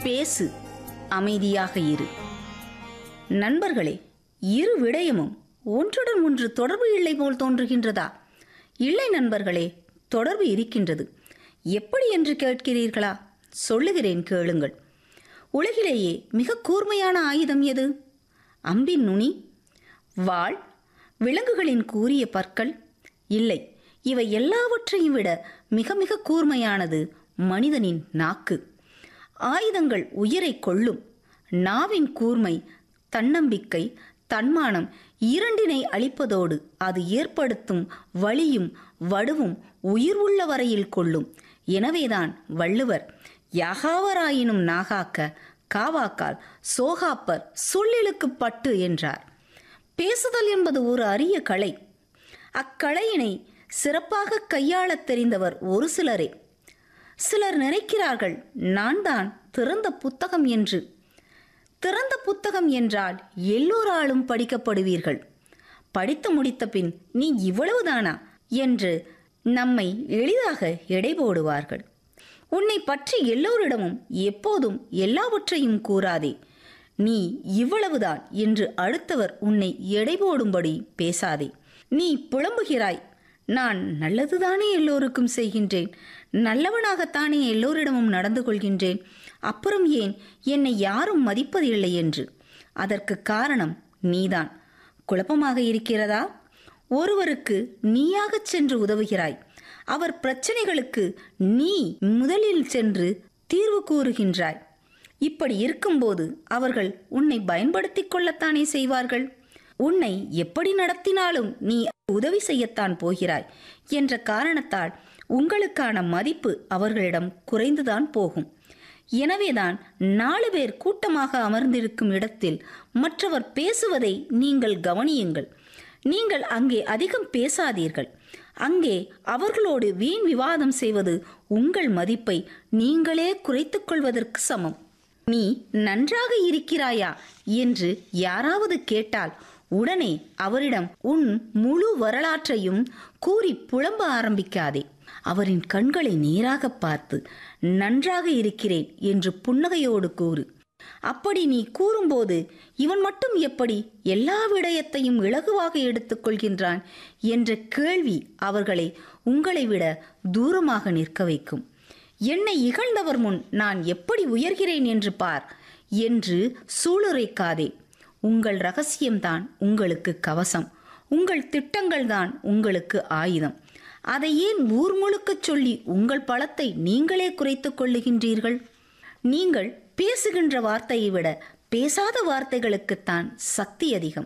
பேசு அமைதியாக இரு நண்பர்களே இரு விடயமும் ஒன்றுடன் ஒன்று தொடர்பு இல்லை போல் தோன்றுகின்றதா இல்லை நண்பர்களே தொடர்பு இருக்கின்றது எப்படி என்று கேட்கிறீர்களா சொல்லுகிறேன் கேளுங்கள் உலகிலேயே மிக கூர்மையான ஆயுதம் எது அம்பின் நுனி வாள் விலங்குகளின் கூரிய பற்கள் இல்லை இவை எல்லாவற்றையும் விட மிக மிக கூர்மையானது மனிதனின் நாக்கு ஆயுதங்கள் உயிரை கொள்ளும் நாவின் கூர்மை தன்னம்பிக்கை தன்மானம் இரண்டினை அளிப்பதோடு அது ஏற்படுத்தும் வலியும் வடுவும் உயிர் உள்ள வரையில் கொள்ளும் எனவேதான் வள்ளுவர் யாகாவராயினும் நாகாக்க காவாக்கால் சோகாப்பர் சொல்லிலுக்கு பட்டு என்றார் பேசுதல் என்பது ஒரு அரிய கலை அக்கலையினை சிறப்பாக கையாளத் தெரிந்தவர் ஒரு சிலரே சிலர் நினைக்கிறார்கள் நான் தான் திறந்த புத்தகம் என்று திறந்த புத்தகம் என்றால் எல்லோராலும் படிக்கப்படுவீர்கள் படித்து முடித்த பின் நீ இவ்வளவுதானா என்று நம்மை எளிதாக எடை போடுவார்கள் உன்னை பற்றி எல்லோரிடமும் எப்போதும் எல்லாவற்றையும் கூறாதே நீ இவ்வளவுதான் என்று அடுத்தவர் உன்னை எடை போடும்படி பேசாதே நீ புலம்புகிறாய் நான் நல்லதுதானே எல்லோருக்கும் செய்கின்றேன் நல்லவனாகத்தானே எல்லோரிடமும் நடந்து கொள்கின்றேன் அப்புறம் ஏன் என்னை யாரும் மதிப்பதில்லை என்று அதற்கு காரணம் நீதான் குழப்பமாக இருக்கிறதா ஒருவருக்கு நீயாகச் சென்று உதவுகிறாய் அவர் பிரச்சனைகளுக்கு நீ முதலில் சென்று தீர்வு கூறுகின்றாய் இப்படி இருக்கும்போது அவர்கள் உன்னை பயன்படுத்திக் கொள்ளத்தானே செய்வார்கள் உன்னை எப்படி நடத்தினாலும் நீ உதவி செய்யத்தான் போகிறாய் என்ற காரணத்தால் உங்களுக்கான மதிப்பு அவர்களிடம் குறைந்துதான் போகும் எனவேதான் நாலு பேர் கூட்டமாக அமர்ந்திருக்கும் இடத்தில் மற்றவர் பேசுவதை நீங்கள் கவனியுங்கள் நீங்கள் அங்கே அதிகம் பேசாதீர்கள் அங்கே அவர்களோடு வீண் விவாதம் செய்வது உங்கள் மதிப்பை நீங்களே குறைத்துக் கொள்வதற்கு சமம் நீ நன்றாக இருக்கிறாயா என்று யாராவது கேட்டால் உடனே அவரிடம் உன் முழு வரலாற்றையும் கூறி புலம்ப ஆரம்பிக்காதே அவரின் கண்களை நேராக பார்த்து நன்றாக இருக்கிறேன் என்று புன்னகையோடு கூறு அப்படி நீ கூறும்போது இவன் மட்டும் எப்படி எல்லா விடயத்தையும் இலகுவாக எடுத்துக்கொள்கின்றான் என்ற கேள்வி அவர்களை உங்களை விட தூரமாக நிற்க வைக்கும் என்னை இகழ்ந்தவர் முன் நான் எப்படி உயர்கிறேன் என்று பார் என்று சூளுரைக்காதே உங்கள் ரகசியம்தான் உங்களுக்கு கவசம் உங்கள் திட்டங்கள்தான் உங்களுக்கு ஆயுதம் அதை ஏன் ஊர் முழுக்கச் சொல்லி உங்கள் பலத்தை நீங்களே குறைத்துக் கொள்ளுகின்றீர்கள் நீங்கள் பேசுகின்ற வார்த்தையை விட பேசாத வார்த்தைகளுக்குத்தான் சக்தி அதிகம்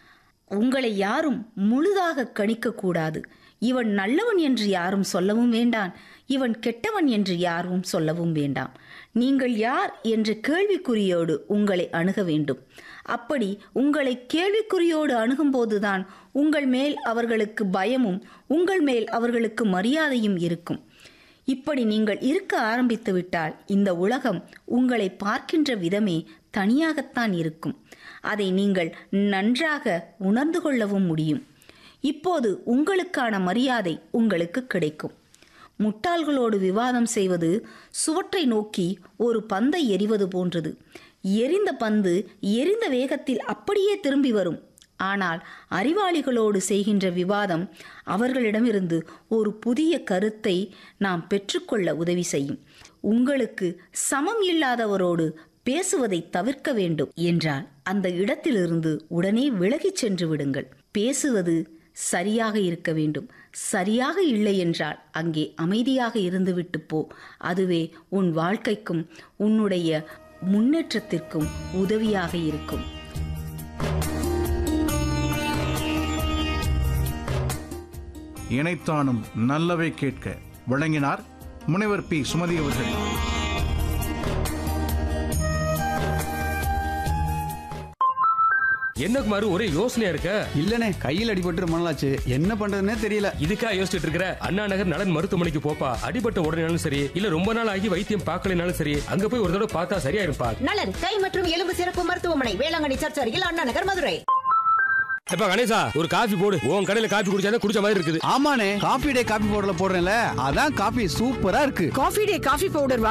உங்களை யாரும் முழுதாக கணிக்கக்கூடாது இவன் நல்லவன் என்று யாரும் சொல்லவும் வேண்டாம் இவன் கெட்டவன் என்று யாரும் சொல்லவும் வேண்டாம் நீங்கள் யார் என்ற கேள்விக்குறியோடு உங்களை அணுக வேண்டும் அப்படி உங்களை கேள்விக்குறியோடு அணுகும்போதுதான் உங்கள் மேல் அவர்களுக்கு பயமும் உங்கள் மேல் அவர்களுக்கு மரியாதையும் இருக்கும் இப்படி நீங்கள் இருக்க ஆரம்பித்து விட்டால் இந்த உலகம் உங்களை பார்க்கின்ற விதமே தனியாகத்தான் இருக்கும் அதை நீங்கள் நன்றாக உணர்ந்து கொள்ளவும் முடியும் இப்போது உங்களுக்கான மரியாதை உங்களுக்கு கிடைக்கும் முட்டாள்களோடு விவாதம் செய்வது சுவற்றை நோக்கி ஒரு பந்தை எறிவது போன்றது எரிந்த பந்து எரிந்த வேகத்தில் அப்படியே திரும்பி வரும் ஆனால் அறிவாளிகளோடு செய்கின்ற விவாதம் அவர்களிடமிருந்து ஒரு புதிய கருத்தை நாம் பெற்றுக்கொள்ள உதவி செய்யும் உங்களுக்கு சமம் இல்லாதவரோடு பேசுவதை தவிர்க்க வேண்டும் என்றால் அந்த இடத்திலிருந்து உடனே விலகிச் சென்று விடுங்கள் பேசுவது சரியாக இருக்க வேண்டும் சரியாக இல்லை என்றால் அங்கே அமைதியாக இருந்துவிட்டு போ அதுவே உன் வாழ்க்கைக்கும் உன்னுடைய முன்னேற்றத்திற்கும் உதவியாக இருக்கும் இணைத்தானும் நல்லவை கேட்க வழங்கினார் முனைவர் பி சுமதி அவர்கள் என்ன குமாரு ஒரே யோசனையா இருக்க இல்லனே கையில் அடிபட்டு ரொம்ப நாளாச்சு என்ன பண்றதுன்னே தெரியல இதுக்கா யோசிச்சுட்டு இருக்கிற அண்ணா நகர் நலன் மருத்துவமனைக்கு போப்பா அடிபட்ட உடனேனாலும் சரி இல்ல ரொம்ப நாள் ஆகி வைத்தியம் பார்க்கலனாலும் சரி அங்க போய் ஒரு தடவை பார்த்தா சரியா இருப்பா நலன் கை மற்றும் எலும்பு சிறப்பு மருத்துவமனை வேளாங்கண்ணி சர்ச் அருகில் அண்ணா நகர் மதுரை எப்ப கணேசா ஒரு காஃபி போடு உன் கடையில காஃபி குடிச்சாதான் குடிச்ச மாதிரி இருக்குது ஆமாண்ணே காபி டே காபி பவுடர்ல போடுறேன்ல அதான் காபி சூப்பரா இருக்கு காஃபி டே காஃபி பவுடர்